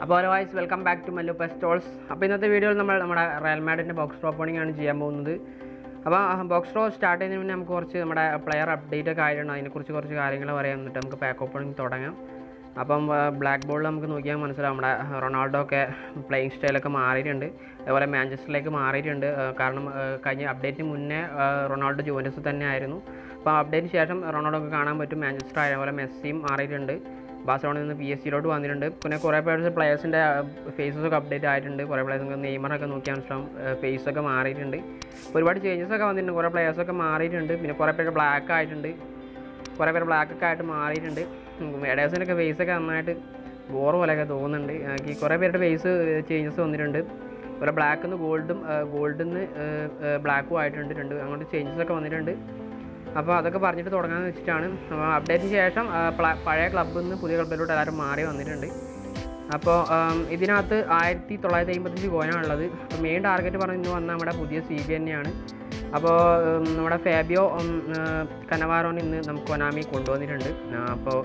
അപ്പോൾ guys welcome back to Mallu pistols അപ്പോൾ ഇന്നത്തെ വീഡിയോയിൽ നമ്മൾ നമ്മുടെ റയൽ മാഡിൻ്റെ ബോക്സ് ഡ്രോ ഓപ്പണിംഗ് ആണ് ചെയ്യാൻ പോകുന്നത് അപ്പോൾ ബോക്സ് ഡ്രോ സ്റ്റാർട്ട് ചെയ്യുന്നതിന് മുന്നേ നമുക്ക് കുറച്ച് നമ്മുടെ പ്ലെയർ അപ്ഡേറ്റ് ഒക്കെ ആയിട്ടുണ്ട് അതിനെക്കുറിച്ച് കുറച്ച് കാര്യങ്ങൾ പറയാം എന്നിട്ട് നമുക്ക് പാക്ക് ഓപ്പണിംഗ് തുടങ്ങാം അപ്പം ബ്ലാക്ക് ബോളിൽ നമുക്ക് നോക്കിയാൽ മനസ്സിലാവും നമ്മുടെ റൊണാൾഡോ ഒക്കെ പ്ലേയിങ് സ്റ്റൈലൊക്കെ മാറിയിട്ടുണ്ട് അതുപോലെ മാഞ്ചസ്റ്ററിലേക്ക് മാറിയിട്ടുണ്ട് ആ, കാരണം ആ, കഴിഞ്ഞ അപ്ഡേറ്റിന് മുന്നേ ആ, റൊണാൾഡോ ജുവൻറ്റസ് തന്നെ ആയിരുന്നു അപ്പോൾ അപ്ഡേറ്റിന് ശേഷം റൊണാൾഡോ ഒക്കെ കാണാൻ പറ്റും മാഞ്ചസ്റ്റർ അതുപോലെ മെസ്സിയും മാറിയിട്ടുണ്ട് ബാഴ്സലോണയിൽ നിന്ന് പി എസ് സിയിലോട്ട് വന്നിട്ടുണ്ട് പിന്നെ കുറേ പേഴ്സ് പ്ലേയേഴ്സിൻ്റെ ഫേസസ് ഒക്കെ അപ്ഡേറ്റ് ആയിട്ടുണ്ട് കുറേ പ്ലേയേഴ്സ് നെയ്മറൊക്കെ നോക്കിയാൽ മനസ്സിലാവും ഫേസ് ഒക്കെ മാറിയിട്ടുണ്ട് ഒരുപാട് ചേഞ്ചസ് ഒക്കെ വന്നിട്ടുണ്ട് കുറേ players ഒക്കെ മാറിയിട്ടുണ്ട് പിന്നെ കുറേ പേര് ബ്ലാക്ക് ആയിട്ടുണ്ട് കുറേ പേര് ബ്ലാക്ക് ഒക്കെ ആയിട്ട് മാറിയിട്ടുണ്ട് എഡേഴ്സിൻ്റെ ഒക്കെ ഫേസ് ഒക്കെ നന്നായിട്ട് ബോർ പോലെയൊക്കെ തോന്നുന്നുണ്ട് എനിക്ക് കുറേ പേരുടെ ഫേസ് ചേഞ്ചസ് വന്നിട്ടുണ്ട് കുറേ ബ്ലാക്കിൽ നിന്ന് ഗോൾഡും ഗോൾഡിൽ നിന്ന് ബ്ലാക്കും ആയിട്ടുണ്ട് രണ്ട് അങ്ങോട്ട് ചേഞ്ചസ് ഒക്കെ വന്നിട്ടുണ്ട് അപ്പോൾ അതൊക്കെ പറഞ്ഞിട്ട് തുടങ്ങാമെന്ന് വെച്ചിട്ടാണ് അപ്പോൾ അപ്ഡേറ്റിന് ശേഷം ആ, പ്ല- പഴയ ക്ലബ്ബിൽ നിന്ന് പുതിയ ക്ലബ്ബിലോട്ട് എല്ലാവരും മാറി വന്നിട്ടുണ്ട് അപ്പോൾ ആം, ഇതിനകത്ത് ആയിരത്തി തൊള്ളായിരത്തി അമ്പത്തഞ്ച് കോയിനാണുള്ളത് അപ്പോൾ മെയിൻ ടാർഗറ്റ് പറഞ്ഞ് ഇന്ന് വന്ന നമ്മുടെ പുതിയ സി ബി തന്നെയാണ് അപ്പോൾ ഉം, നമ്മുടെ ഫാബിയോ ഉം, ആ, കനവാറോൻ ഇന്ന് നമുക്ക് കൊനാമി കൊണ്ടുവന്നിട്ടുണ്ട് ആ, അപ്പോൾ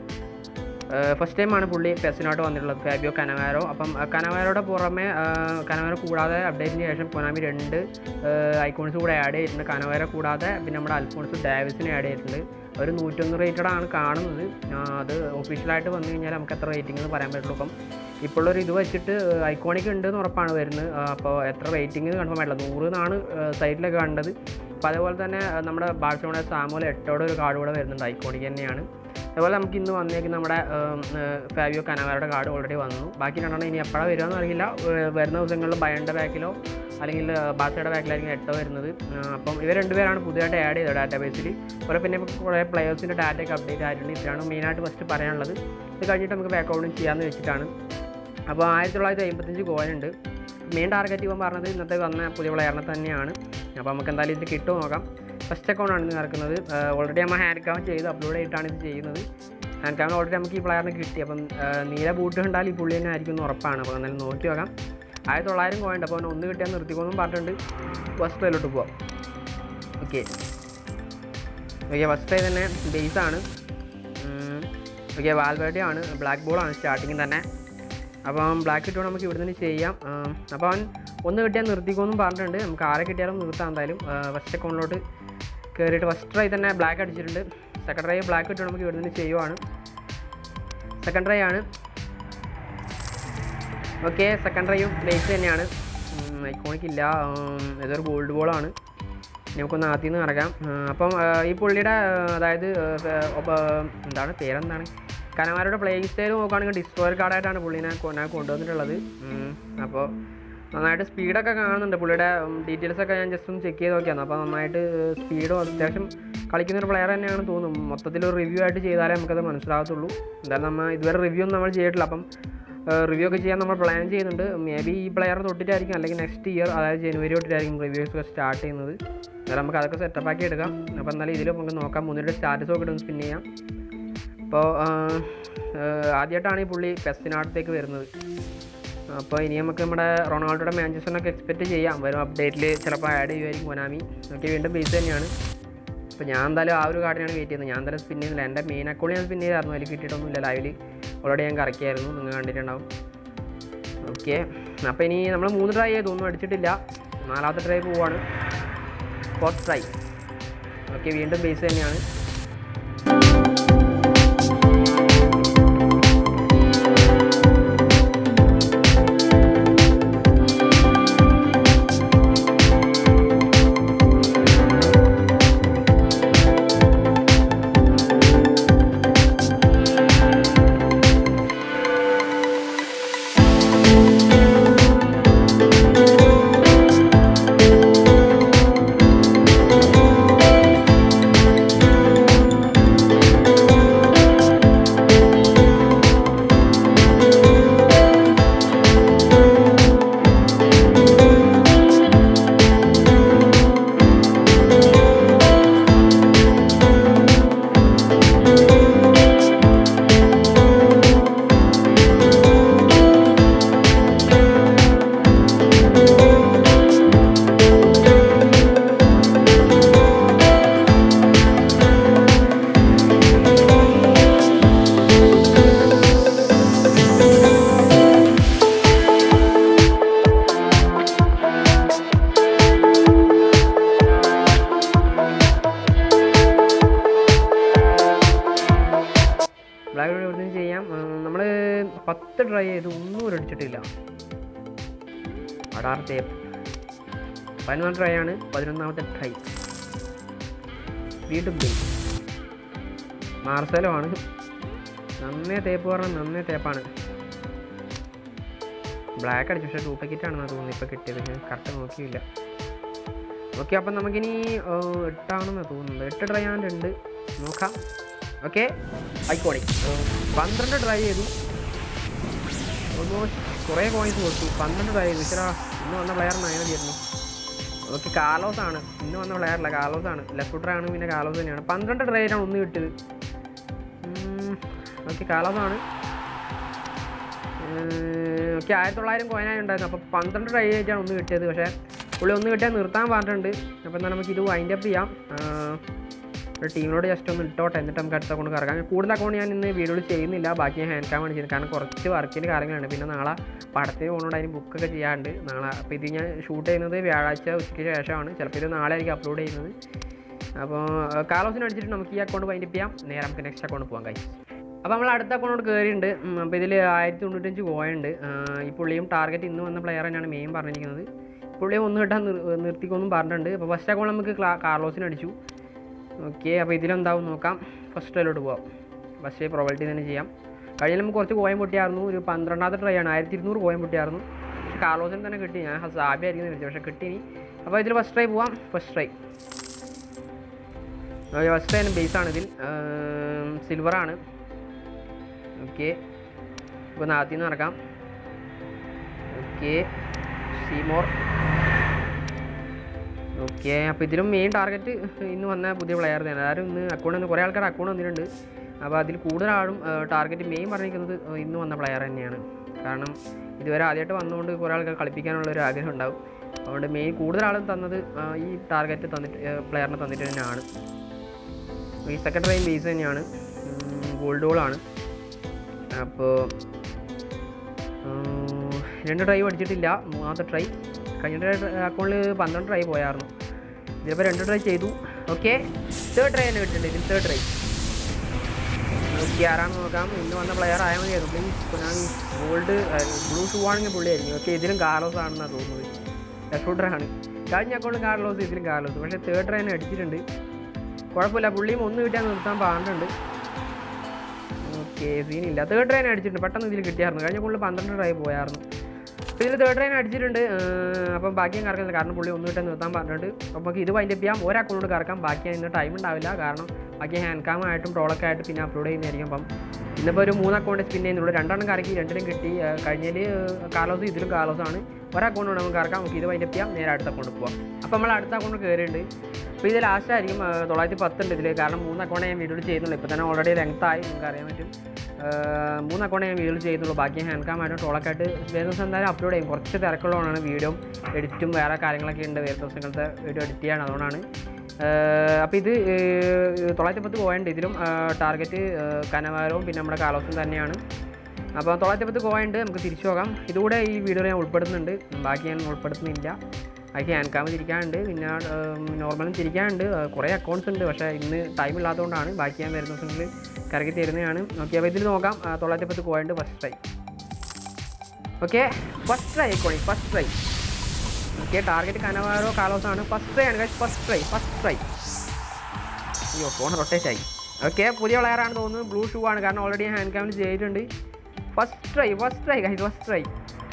ഫസ്റ്റ് ടൈമാണ് പുള്ളി പെസിനോട്ട് വന്നിട്ടുള്ളത് ഫാബിയോ കനവാരോ അപ്പം ആ, കനവാരോയുടെ പുറമെ ആ, കനവാരോ കൂടാതെ അപ്ഡേറ്റിന് ശേഷം കൊനാമി രണ്ട് ഐക്കോൺസ് കൂടെ ആഡ് ചെയ്തിട്ടുണ്ട് കനവാരോ കൂടാതെ പിന്നെ നമ്മുടെ അൽഫോൺസ് ഡാവിസിനെ ആഡ് ചെയ്തിട്ടുണ്ട് ഒരു നൂറ്റൊന്ന് റേറ്റഡ് ആണ് കാണുന്നത് ആ, അത് ഒഫീഷ്യലായിട്ട് വന്നു കഴിഞ്ഞാൽ നമുക്ക് എത്ര റേറ്റിംഗ് എന്ന് പറയാൻ പറ്റുള്ളൂ അപ്പം ഇപ്പോഴൊരു ഇത് വെച്ചിട്ട് ഐക്കോണിക് ഉണ്ട് എന്ന് ഉറപ്പാണ് വരുന്നത് ആ, അപ്പോൾ എത്ര റേറ്റിംഗ് കൺഫേം ആയിട്ടില്ല നൂറ് എന്നാണ് സൈറ്റിലൊക്കെ കണ്ടത് അപ്പോൾ അതേപോലെ തന്നെ ആ, നമ്മുടെ ബാഴ്സലോണ സാമോൽ എട്ടോടെ ഒരു കാർഡ് കൂടെ വരുന്നുണ്ട് ഐക്കോണിക് തന്നെയാണ് അതുപോലെ നമുക്ക് ഇന്ന് വന്നേക്കുന്ന നമ്മുടെ ഉം, ഏർ, ഫാബിയോ കനവാരുടെ കാർഡ് ഓൾറെഡി വന്നു ബാക്കി രണ്ടെണ്ണം ഇനി എപ്പോഴാണ് വരികയെന്ന് അറിയില്ല ഏർ, വരുന്ന ദിവസങ്ങളിൽ ബയൻ്റെ ബാക്കിലോ അല്ലെങ്കിൽ ബാസയുടെ ബാക്കിലായിരിക്കും എട്ടോ വരുന്നത് ആ, അപ്പം ഇവർ രണ്ടുപേരാണ് പുതിയതായിട്ട് ആഡ് ചെയ്തത് ഡാറ്റാബേസിൽ അതുപോലെ പിന്നെ ഇപ്പോൾ കുറേ പ്ലെയേഴ്സിൻ്റെ ഡാറ്റയൊക്കെ അപ്ഡേറ്റ് ആയിട്ടുണ്ട് ഇത്രയാണ് മെയിനായിട്ട് ഫസ്റ്റ് പറയാനുള്ളത് ഇത് കഴിഞ്ഞിട്ട് നമുക്ക് ബാക്ക് ഔട്ടും ചെയ്യാമെന്ന് വെച്ചിട്ടാണ് അപ്പോൾ ആയിരത്തി തൊള്ളായിരത്തി അമ്പത്തഞ്ച് കോയിനുണ്ട് മെയിൻ ടാർഗറ്റ് ഇവൻ പറഞ്ഞത് ഇന്നത്തെ വന്ന പുതിയ പ്ലെയറിനെ തന്നെയാണ് അപ്പോൾ നമുക്ക് എന്തായാലും ഇത് കിട്ടുമോ നോക്കാം ഫസ്റ്റ് അക്കൗണ്ടാണ് ഇത് നടക്കുന്നത് ഓൾറെഡി നമ്മൾ ഹാൻഡ് കാം ചെയ്ത് അപ്ലോഡ് ചെയ്തിട്ടാണ് ഇത് ചെയ്യുന്നത് ഹാൻഡ് കാമിൽ ഓൾറെഡി നമുക്ക് ഈ പ്ലെയറിന് കിട്ടി അപ്പം ആ, നീല ബൂട്ട് കണ്ടാൽ ഈ പുള്ളി തന്നെ ആയിരിക്കും എന്ന് ഉറപ്പാണ് അപ്പോൾ എന്തായാലും നോക്കി നോക്കാം ആയിരത്തി തൊള്ളായിരം കോയിണ്ട് അപ്പോൾ അവന് ഒന്ന് കിട്ടിയാൽ നിർത്തിക്കോന്നും പറഞ്ഞിട്ടുണ്ട് ഫസ്റ്റ് ട്രൈയിലോട്ട് പോവാം ഓക്കെ ഓക്കെ ഫസ്റ്റ് ട്രൈ തന്നെ ബേസാണ് ഓക്കെ വാൽവേർഡി ആണ് ബ്ലാക്ക് ബോളാണ് സ്റ്റാർട്ടിങ്ങിൽ തന്നെ അപ്പം ബ്ലാക്ക് കിട്ടുകൊണ്ട് നമുക്ക് ഇവിടെ നിന്ന് ചെയ്യാം ആം, അപ്പോൾ അവൻ ഒന്ന് കിട്ടിയാൽ നിർത്തിക്കോന്നും പറഞ്ഞിട്ടുണ്ട് നമുക്ക് ആരെ കിട്ടിയാലും നിർത്താം എന്തായാലും ഫസ്റ്റ് അക്കൗണ്ടിലോട്ട് കയറിയിട്ട് ഫസ്റ്റ് ട്രൈ തന്നെ ബ്ലാക്ക് അടിച്ചിട്ടുണ്ട് സെക്കൻഡ് ട്രൈ ബ്ലാക്ക് കിട്ടുകൊണ്ട് നമുക്ക് ഇവിടെ നിന്ന് ചെയ്യുവാണ് സെക്കൻഡ് ട്രൈ ആണ് ഓക്കെ സെക്കൻഡ് ട്രൈയും ബേസ് തന്നെയാണ് ഐക്കോണിക് ഇല്ല ഉം, ഇതൊരു ഗോൾഡ് ബോളാണ് നമുക്കൊന്ന് ആദ്യം നിന്ന് നടക്കാം ആ, അപ്പം ആ, ഈ പുള്ളിയുടെ ആ, അതായത് ആ, ഫ- ഒപ്പ- എന്താണ് പേരെന്താണ് കനമാരുടെ പ്ലേയിങ് സ്റ്റൈൽ നോക്കുകയാണെങ്കിൽ ഡിസ്ട്രോയർ കാർഡായിട്ടാണ് പുള്ളിനെ കൊ- ഞാൻ കൊണ്ടുവന്നിട്ടുള്ളത് ഉം, അപ്പോൾ നന്നായിട്ട് സ്പീഡൊക്കെ കാണുന്നുണ്ട് പുള്ളിയുടെ ഡീറ്റെയിൽസ് ഒക്കെ ഞാൻ ജസ്റ്റ് ഒന്ന് ചെക്ക് ചെയ്ത് നോക്കിയാണ് അപ്പോൾ നന്നായിട്ട് സ്പീഡും അത്യാവശ്യം കളിക്കുന്ന ഒരു പ്ലെയർ തന്നെയാണ് തോന്നുന്നു മൊത്തത്തിൽ ഒരു റിവ്യൂ ആയിട്ട് ചെയ്താലേ നമുക്കത് മനസ്സിലാകത്തുള്ളൂ എന്തായാലും നമ്മൾ ഇതുവരെ റിവ്യൂ ഒന്നും നമ്മൾ ചെയ്തിട്ടില്ല അപ്പം റിവ്യൂ ഒക്കെ ചെയ്യാൻ നമ്മൾ പ്ലാൻ ചെയ്യുന്നുണ്ട് മേ ബി ഈ പ്ലെയർ തൊട്ടിട്ടായിരിക്കും അല്ലെങ്കിൽ നെക്സ്റ്റ് ഇയർ അതായത് ജനുവരി തൊട്ടിട്ടായിരിക്കും റിവ്യൂസ് ഒക്കെ സ്റ്റാർട്ട് ചെയ്യുന്നത് എന്നാലും നമുക്ക് അതൊക്കെ സെറ്റപ്പ് ആക്കി എടുക്കാം അപ്പോൾ എന്നാലും ഇതിൽ നമുക്ക് നോക്കാം മുന്നിട്ട് സ്റ്റാറ്റസ് ഒക്കെ ഇട്ടൊന്ന് സ്പിൻ ചെയ്യാം അപ്പോൾ ആദ്യമായിട്ടാണ് ഈ പുള്ളി പെസ്റ്റിനകത്തേക്ക് വരുന്നത് അപ്പോൾ ഇനി നമുക്ക് നമ്മുടെ റൊണാൾഡോയുടെ മാഞ്ചസ്റ്ററിനൊക്കെ എക്സ്പെക്റ്റ് ചെയ്യാം വരും അപ്ഡേറ്റിൽ ചിലപ്പോൾ ആഡ് ചെയ്യുമായിരിക്കും കൊനാമി ഒക്കെ വീണ്ടും ബേസ് തന്നെയാണ് അപ്പോൾ ഞാൻ എന്തായാലും ആ ഒരു കാർഡിനാണ് വെയിറ്റ് ചെയ്യുന്നത് ഞാൻ എന്തായാലും സ്പിൻ ചെയ്യുന്നില്ല എൻ്റെ മെയിൻ അക്കൗണ്ട് ഞാൻ സ്പിൻ ചെയ്തായിരുന്നു അതിൽ കിട്ടിയിട്ടൊന്നുമില്ല ലൈവിൽ ഓൾറെഡി ഞാൻ കറക്കിയായിരുന്നു നിങ്ങൾ കണ്ടിട്ടുണ്ടാവും ഓക്കെ അപ്പോൾ ഇനി നമ്മൾ മൂന്ന് ട്രൈ ചെയ്തു ഒന്നും അടിച്ചിട്ടില്ല നാലാമത്തെ ട്രൈ പോവാണ് ഫോർത്ത് ട്രൈ ഓക്കെ വീണ്ടും ബേസ് തന്നെയാണ് ബ്ലാക്ക് ഡോട്ട് ഇവിടുന്ന് ചെയ്യാം നമ്മൾ പത്ത് ട്രൈ ചെയ്ത് ഒന്നും അടിച്ചിട്ടില്ല അടാർ തേപ്പ് പതിനൊന്നാം ട്രൈ ആണ് പതിനൊന്നാമത്തെ ട്രൈ വീണ്ടും ബേസ് മാർസലോ ആണ് നന്നേ തേപ്പ് പറഞ്ഞാൽ നന്നേ തേപ്പാണ് ബ്ലാക്ക് അടിച്ചു പക്ഷേ ഡ്യൂപ്ലിക്കേറ്റ് ആണെന്ന് തോന്നുന്നു ഇപ്പോൾ കിട്ടിയത് ഞാൻ കറക്റ്റ് നോക്കിയില്ല ഓക്കെ അപ്പം നമുക്കിനി ഏഹ്, എട്ടാണെന്ന് തോന്നുന്നത് എട്ട് ട്രൈ ആണ്ട് നോക്കാം ഓക്കെ ഐക്കോണിക് പന്ത്രണ്ട് ട്രൈ ചെയ്തു ഓൾമോസ്റ്റ് കുറേ കോയിൻസ് കൊടുത്തു പന്ത്രണ്ട് ട്രൈ ചെയ്തു ഇച്ചിരി ഇന്ന് വന്ന പ്ലെയറിന് മതിയായിരുന്നു ഓക്കെ കാലോസ് ആണ് ഇന്ന് വന്ന പ്ലെയറല്ല കാലോസ് ആണ് ലെഫ്റ്റ് ആണ് പിന്നെ കാലോസ് തന്നെയാണ് പന്ത്രണ്ട് ട്രൈ ആണ് ഒന്ന് കിട്ടിയത് ഓക്കെ കാലോസ് ആണ് ഓക്കെ ആയിരത്തി തൊള്ളായിരം കോയിനായി ഉണ്ടായിരുന്നു അപ്പോൾ പന്ത്രണ്ട് ട്രൈ ആയിട്ടാണ് ഒന്ന് കിട്ടിയത് പക്ഷേ പുള്ളി ഒന്ന് കിട്ടിയാൽ നിർത്താൻ പറഞ്ഞിട്ടുണ്ട് അപ്പോൾ എന്നാൽ നമുക്ക് ഇത് വൈൻഡ് അപ്പ് ചെയ്യാം ആഹ് ഒരു ടീമിനോട് ജസ്റ്റ് ഒന്ന് ഇട്ടോട്ടെ എന്നിട്ട് നമുക്ക് അടുത്ത അക്കൗണ്ട് കറക്കാം കൂടുതൽ അക്കൗണ്ട് ഞാൻ ഇന്ന് വീഡിയോയിൽ ചെയ്യുന്നില്ല ബാക്കി ഞാൻ ഹാൻഡ് ക്യാമാണ് ചെയ്യുന്നത് കാരണം കുറച്ച് വർക്കിൻ്റെ കാര്യങ്ങളാണ് പിന്നെ നാളെ പടത്തിന് പോകുന്നതുകൊണ്ട് അതിന് ബുക്കൊക്കെ ചെയ്യാണ്ട് നാളെ അപ്പോൾ ഇത് ഞാൻ ഷൂട്ട് ചെയ്യുന്നത് വ്യാഴാഴ്ച ഉച്ചയ്ക്ക് ശേഷമാണ് ചിലപ്പോൾ ഇത് നാളെ ആയിരിക്കും അപ്ലോഡ് ചെയ്യുന്നത് അപ്പോൾ കാലോസിന് അടിച്ചിട്ട് നമുക്ക് ഈ അക്കൗണ്ട് വൈൻഡ് അപ്പ് ചെയ്യാം നേരെ നമുക്ക് നെക്സ്റ്റ് അക്കൗണ്ട് പോകാം കൈ അപ്പോൾ നമ്മൾ അടുത്ത അക്കൗണ്ട് കയറിയിട്ടുണ്ട് അപ്പോൾ ഇതിൽ ആയിരത്തി തൊണ്ണൂറ്റഞ്ച് കോയുണ്ട് ഈ പുള്ളിയും ടാർഗറ്റ് ഇന്ന് വന്ന പ്ലെയർ തന്നെയാണ് മെയിൻ പറഞ്ഞിരിക്കുന്നത് പുള്ളിയെ ഒന്ന് കിട്ടാൻ നിർ നിർത്തിക്കൊന്നും പറഞ്ഞിട്ടുണ്ട് അപ്പോൾ ഫസ്റ്റ് അക്കൗണ്ട് നമുക്ക് ക്ലാ കാർലോസിന് അടിച്ചു ഓക്കെ അപ്പോൾ ഇതിലെന്താവും നോക്കാം ഫസ്റ്റ് ട്രൈയിലോട്ട് പോവാം ഫസ്റ്റ് പ്രോബിലിറ്റി തന്നെ ചെയ്യാം കഴിഞ്ഞ നമുക്ക് കുറച്ച് കോയം പൊട്ടിയായിരുന്നു ഒരു പന്ത്രണ്ടാമത്തെ ട്രൈ ആണ് ആയിരത്തി ഇരുന്നൂറ് കോയം പൊട്ടിയായിരുന്നു പക്ഷേ കാർലോസിന് തന്നെ കിട്ടി ഞാൻ സാബി ആയിരിക്കും വിളിച്ചത് പക്ഷേ കിട്ടി ഇനി അപ്പോൾ ഇതിൽ ഫസ്റ്റ് ട്രൈ പോവാം ഫസ്റ്റ് ട്രൈ ഫസ്റ്റ് ട്രൈ ബേസാണ് ഇതിൽ സിൽവറാണ് ഓക്കെ ഇപ്പോൾ നാത്തിൽ നിന്ന് നടക്കാം ഓക്കെ സീമോർ ഓക്കെ അപ്പോൾ ഇതിലും മെയിൻ ടാർഗറ്റ് ഇന്ന് വന്ന പുതിയ പ്ലെയർ തന്നെ അതായത് ഇന്ന് അക്കൗണ്ട് വന്ന് കുറേ ആൾക്കാർ അക്കൗണ്ട് വന്നിട്ടുണ്ട് അപ്പോൾ അതിൽ കൂടുതൽ ആളും ടാർഗറ്റ് മെയിൻ പറഞ്ഞിരിക്കുന്നത് ഇന്ന് വന്ന പ്ലെയർ തന്നെയാണ് കാരണം ഇതുവരെ ആദ്യമായിട്ട് വന്നുകൊണ്ട് കുറേ ആൾക്കാർ കളിപ്പിക്കാനുള്ള ഒരു ആഗ്രഹം ഉണ്ടാവും അതുകൊണ്ട് മെയിൻ കൂടുതൽ ആളും തന്നത് ആ, ഈ ടാർഗറ്റ് തന്നിട്ട് പ്ലെയറിനെ തന്നിട്ട് തന്നെയാണ് ഈ സെക്കൻഡ് ട്രൈം ബേസ് തന്നെയാണ് ഗോൾഡ് ഗോളാണ് അപ്പോൾ രണ്ട് ട്രൈ അടിച്ചിട്ടില്ല മൂന്നാമത്തെ ട്രൈ കഴിഞ്ഞ അക്കൗണ്ടിൽ പന്ത്രണ്ട് ട്രൈ പോയായിരുന്നു ഇതിപ്പോൾ രണ്ട് ട്രൈ ചെയ്തു ഓക്കെ തേർഡ് ട്രൈ തന്നെ കിട്ടുന്നുണ്ട് ഇതിൽ തേർഡ് ട്രൈ ഓക്കെ ആരാണെന്ന് നോക്കാം ഇന്ന് വന്ന പ്ലെയർ ആയാൽ മതിയായിരുന്നു പ്ലീസ് ഞാൻ ഗോൾഡ് ബ്ലൂ ഷൂ ആണെങ്കിൽ പുള്ളിയായിരിക്കും ഓക്കെ ഇതിലും കാർലോസ് ആണെന്നാണ് തോന്നുന്നത് ലെഫ്റ്റ് കഴിഞ്ഞ അക്കൗണ്ടിൽ കാർലോസ് ഇതിലും കാർലോസ് പക്ഷേ തേർഡ് ട്രൈ തന്നെ അടിച്ചിട്ടുണ്ട് കുഴപ്പമില്ല പുള്ളിയും ഒന്ന് കിട്ടാൻ നിർത്താൻ പാടുണ്ട് ഓക്കെ സീനില്ല തേർഡ് ട്രെയിൻ അടിച്ചിട്ടുണ്ട് പെട്ടെന്ന് ഇതിൽ കിട്ടിയായിരുന്നു കഴിഞ്ഞ പുള്ളി പന്ത്രണ്ട് ട്രൈ പോയായിരുന്നു അപ്പോൾ ഇതിൽ തേർഡ് ട്രെയിൻ അടിച്ചിട്ടുണ്ട് ഏർ അപ്പം ബാക്കിയും കറക്കുന്നില്ല കാരണം പുള്ളി ഒന്ന് കിട്ടാൻ നിർത്താൻ പറഞ്ഞിട്ടുണ്ട് അപ്പോൾ നമുക്ക് ഇത് വൈൻഡപ്പ് ചെയ്യാം ഒരു അക്കൗണ്ട് കറക്കാം ബാക്കി അതിന് ടൈം ഉണ്ടാവില്ല കാരണം ബാക്കി ഹാൻഡ് കാം ആയിട്ടും ട്രോളൊക്കെ ആയിട്ട് പിന്നെ അപ്ലോഡ് ചെയ്യുന്നതായിരിക്കും അപ്പം ഇന്നിപ്പോൾ ഒരു മൂന്ന് അക്കൗണ്ട് സ്പിൻ ചെയ്യുന്നുള്ളൂ രണ്ടെണ്ണം കറക്കി രണ്ടിലും കിട്ടി കഴിഞ്ഞതിൽ കാർലോസ് ഇതിലും കാർലോസ് ആണ് ഒരു അക്കൗണ്ട് നമുക്ക് കറക്കാം നമുക്ക് ഇത് വൈൻഡപ്പ് ചെയ്യാം നേരെ അടുത്ത അക്കൗണ്ട് പോവാം അപ്പോൾ നമ്മൾ അടുത്ത അക്കൗണ്ട് കയറിയിട്ടുണ്ട് അപ്പോൾ ഇത് ലാസ്റ്റ് ആയിരിക്കും ആ, തൊള്ളായിരത്തി പത്തുണ്ട് ഇതിൽ കാരണം മൂന്ന് അക്കൗണ്ട് ഞാൻ വീഡിയോയിൽ ചെയ്യുന്നുള്ളൂ ഇപ്പോൾ തന്നെ ഓൾറെഡി ലെങ്ത് ആയി നിങ്ങൾക്ക് അറിയാൻ പറ്റും ആ, മൂന്ന് അക്കൗണ്ട് ഞാൻ വീഡിയോയിൽ ചെയ്യുന്നുള്ളൂ ബാക്കി ഹാൻഡ് കാം ആയിട്ട് ടോളൊക്കെ ആയിട്ട് വേറെ ദിവസം എന്തായാലും അപ്ലോഡ് ചെയ്യും കുറച്ച് തിരക്കുള്ളതാണ് വീഡിയോ എഡിറ്റും വേറെ കാര്യങ്ങളൊക്കെ ഉണ്ട് വേറെ ദിവസങ്ങളത്തെ വീഡിയോ എഡിറ്റ് ചെയ്യാണ് അതുകൊണ്ടാണ് അപ്പോൾ ഇത് ഏർ, തൊള്ളായിരത്തി പത്ത് പോയിന്റ് ഇതിലും ടാർഗറ്റ് കനവാരവും പിന്നെ നമ്മുടെ കാലോസും തന്നെയാണ് അപ്പോൾ തൊള്ളായിരത്തി പത്ത് പോയിന്റ് നമുക്ക് തിരിച്ചു പോകാം ഇതുകൂടെ ഈ വീഡിയോയിൽ ഞാൻ ഉൾപ്പെടുത്തുന്നുണ്ട് ബാക്കി ഞാൻ ഉൾപ്പെടുത്തുന്നില്ല ബാക്കി ഹാൻഡ് ക്യാമ് തിരിക്കാനുണ്ട് പിന്നെ നോർമലും തിരിക്കാനുണ്ട് ആ, കുറേ അക്കൗണ്ട്സ് ഉണ്ട് പക്ഷേ ഇന്ന് ടൈം ഇല്ലാത്തതുകൊണ്ടാണ് ബാക്കി ഞാൻ വരുന്ന ദിവസങ്ങളിൽ കറക്കി തരുന്നതാണ് ഓക്കെ അപ്പോൾ ഇതിൽ നോക്കാം ആ, തൊള്ളായിരത്തി പത്ത് point first try okay first try iconic first try okay target Cannavaro കാലോസ് ആണ് ഫസ്റ്റ് ട്രൈ ആണ് ഫസ്റ്റ് ട്രൈ ഫസ്റ്റ് ട്രൈ അയ്യോ ഫോൺ റൊട്ടേറ്റ് ആയി ഓക്കെ പുതിയ പ്ലെയർ ആണ് തോന്നുന്നു ബ്ലൂ ഷൂ ആണ് കാരണം ഓൾറെഡി ഹാൻഡ് ക്യാമിൽ ചെയ്തിട്ടുണ്ട് first try first try guys first try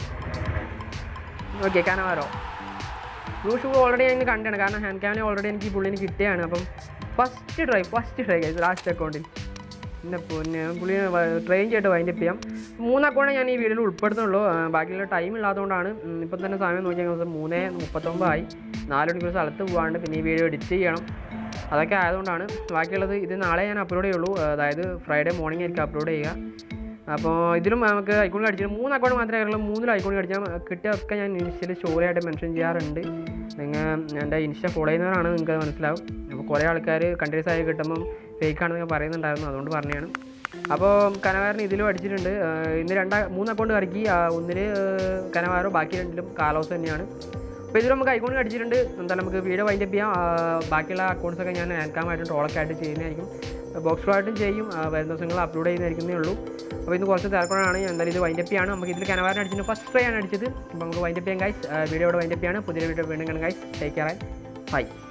okay Cannavaro blue shoe already ഞാൻ കണ്ടാണ് കാരണം ഹാൻഡ് ക്യാമിൽ ഓൾറെഡി എനിക്ക് ഈ പുള്ളിന് കിട്ടിയാണ് അപ്പം first try first try guys last അക്കൗണ്ടിൽ പിന്നെ പിന്നെ പുള്ളി ട്രെയിൻ ചെയ്തിട്ട് വൈൻഡപ്പ് ചെയ്യാം മൂന്ന് അക്കൗണ്ട് ഞാൻ ഈ വീഡിയോയിൽ ഉൾപ്പെടുത്തുന്നുള്ളൂ ആ, ബാക്കിയുള്ള ടൈം ഇല്ലാത്തതുകൊണ്ടാണ് ഉം, ഇപ്പം തന്നെ സമയം നോക്കിയാൽ ദിവസം മൂന്ന് മുപ്പത്തൊമ്പതായി നാല് മണിക്കൂർ സ്ഥലത്ത് പോകാണ്ട് പിന്നെ ഈ വീഡിയോ എഡിറ്റ് ചെയ്യണം അതൊക്കെ ആയതുകൊണ്ടാണ് ബാക്കിയുള്ളത് ഇത് നാളെ ഞാൻ അപ്ലോഡ് ചെയ്യുള്ളൂ അതായത് ഫ്രൈഡേ മോർണിംഗ് ആയിരിക്കും അപ്ലോഡ് ചെയ്യുക അപ്പോൾ ഇതിലും നമുക്ക് ഐക്കോൺ അടിച്ചിട്ട് മൂന്ന് അക്കൗണ്ട് മാത്രമേ ഉള്ളൂ മൂന്നിൽ ഐക്കോൺ അടിച്ചാൽ കിട്ടിയൊക്കെ ഞാൻ ഇൻസ്റ്റയിൽ സ്റ്റോറിയായിട്ട് മെൻഷൻ ചെയ്യാറുണ്ട് നിങ്ങൾ എൻ്റെ ഇൻസ്റ്റ ഫോളോ ചെയ്യുന്നവരാണ് നിങ്ങൾക്ക് അത് മനസ്സിലാവും അപ്പോൾ കുറേ ആൾക്കാർ കണ്ടിന്യൂസ് ആയി കിട്ടുമ്പം ഫേക്ക് ആണെന്നൊക്കെ പറയുന്നുണ്ടായിരുന്നു അതുകൊണ്ട് പറഞ്ഞതാണ് അപ്പോൾ കനവാറിന് ഇതിലും അടിച്ചിട്ടുണ്ട് ആ, ഇന്ന് രണ്ടാ മൂന്ന് അക്കൗണ്ട് കറക്കി ഒന്നിൽ കനവാറോ ബാക്കി രണ്ടിലും കാലോസ് തന്നെയാണ് അപ്പോൾ ഇതിൽ നമുക്ക് ഐക്കോൺ അടിച്ചിട്ടുണ്ട് എന്തായാലും നമുക്ക് വീഡിയോ വൈൻഡപ്പ് ചെയ്യാം ആ, ബാക്കിയുള്ള അക്കൗണ്ട്സ് ഒക്കെ ഞാൻ ആൻകാമായിട്ടും ട്രോളൊക്കെ ആയിട്ട് ചെയ്യുന്നതായിരിക്കും ബോക്സ് ഡ്രോ ആയിട്ടും ചെയ്യും ആ, വരുന്ന ദിവസങ്ങൾ അപ്ലോഡ് ചെയ്യുന്നതായിരിക്കുന്നേ ഉള്ളൂ അപ്പോൾ ഇന്ന് കുറച്ച് തിരക്കുകളാണ് എന്തായാലും ഇത് വൈൻഡപ്പ് ചെയ്യാണ് നമുക്ക് ഇതിൽ കനവാരൻ അടിച്ചിട്ട് ഫസ്റ്റ് ട്രൈ ആണ് അടിച്ചത് അപ്പോൾ നമുക്ക് വൈൻഡപ്പ് ചെയ്യാം ഗൈസ് വീഡിയോ ഇവിടെ വൈൻഡപ്പ് ചെയ്യാണ് പുതിയ വീഡിയോ വീണ്ടും കാണാം ഗൈസ് ടേക്ക് കെയർ ബൈ